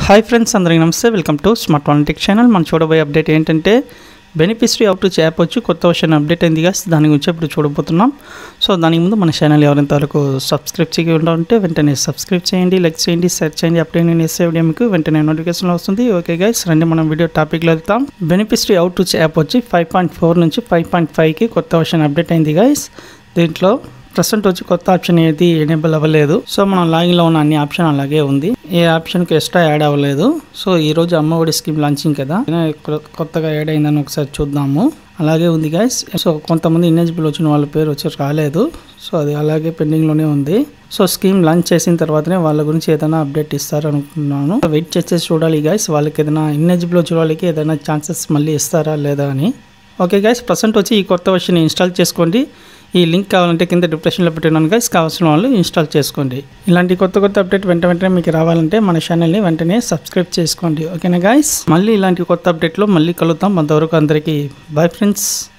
hi friends అందరికీ నమస్తే welcome to smart one tech channel మనం చూడబోయే అప్డేట్ ఏంటంటే బెనిఫిషరీ అవుట్ టు యాప్ వచ్చి కొత్త వర్షన్ అప్డేట్ అయింది guys దాని గురించి ఇప్పుడు చూడబోతున్నాం సో దానికి ముందు మన ఛానల్ ఎవరింత వరకు సబ్స్క్రైబ్ చేయకుండా ఉంటే వెంటనే సబ్స్క్రైబ్ చేయండి లైక్ చేయండి షేర్ చేయండి అప్డేట్ నేను వేసే వీడియో మీకు వెంటనే నోటిఫికేషన్ వస్తుంది ఓకే గైస్ రండి మనం వీడియో టాపిక్లో వెళ్తాం బెనిఫిషరీ అవుట్ టు యాప్ వచ్చి ఫైవ్ పాయింట్ ఫోర్ నుంచి ఫైవ్ పాయింట్ ఫైవ్కి కొత్త వర్షన్ అప్డేట్ అయింది గైస్ దీంట్లో ప్రజెంట్ వచ్చి కొత్త ఆప్షన్ ఏది ఎనేబుల్ అవ్వలేదు సో మనం లాగిన్లో ఉన్న అన్ని ఆప్షన్ అలాగే ఉంది ఏ ఆప్షన్కి ఎక్స్ట్రా యాడ్ అవ్వలేదు సో ఈ రోజు అమ్మఒడి స్కీమ్ లాంచింగ్ కదా కొ- కొత్తగా యాడ్ అయిందని ఒకసారి చూద్దాము అలాగే ఉంది గైస్ సో కొంతమంది ఇన్ఎలిజిబుల్ వచ్చిన వాళ్ళ పేరు వచ్చి రాలేదు సో అది అలాగే పెండింగ్లోనే ఉంది సో స్కీమ్ లాంచ్ చేసిన తర్వాతనే వాళ్ళ గురించి ఏదైనా అప్డేట్ ఇస్తారు అనుకున్నాను వెయిట్ చేసేసి చూడాలి గైస్ వాళ్ళకి ఏదైనా ఇన్ఎలిజిబుల్ వచ్చిన వాళ్ళకి ఏదైనా ఛాన్సెస్ మళ్ళీ ఇస్తారా లేదా అని ఓకే గైస్ ప్రజెంట్ వచ్చి ఈ కొత్త వర్షన్ ఇన్స్టాల్ చేసుకోండి ఈ లింక్ కావాలంటే కింద డిప్రెషన్లో పెట్టినాను గైస్ కావాల్సిన వాళ్ళు ఇన్స్టాల్ చేసుకోండి ఇలాంటి కొత్త కొత్త అప్డేట్ వెంట వెంటనే మీకు రావాలంటే మన ఛానల్ని వెంటనే సబ్స్క్రైబ్ చేసుకోండి ఓకేనా గైస్ మళ్ళీ ఇలాంటి కొత్త అప్డేట్లో మళ్ళీ కలుద్దాం అంతవరకు అందరికీ బాయ్ ఫ్రెండ్స్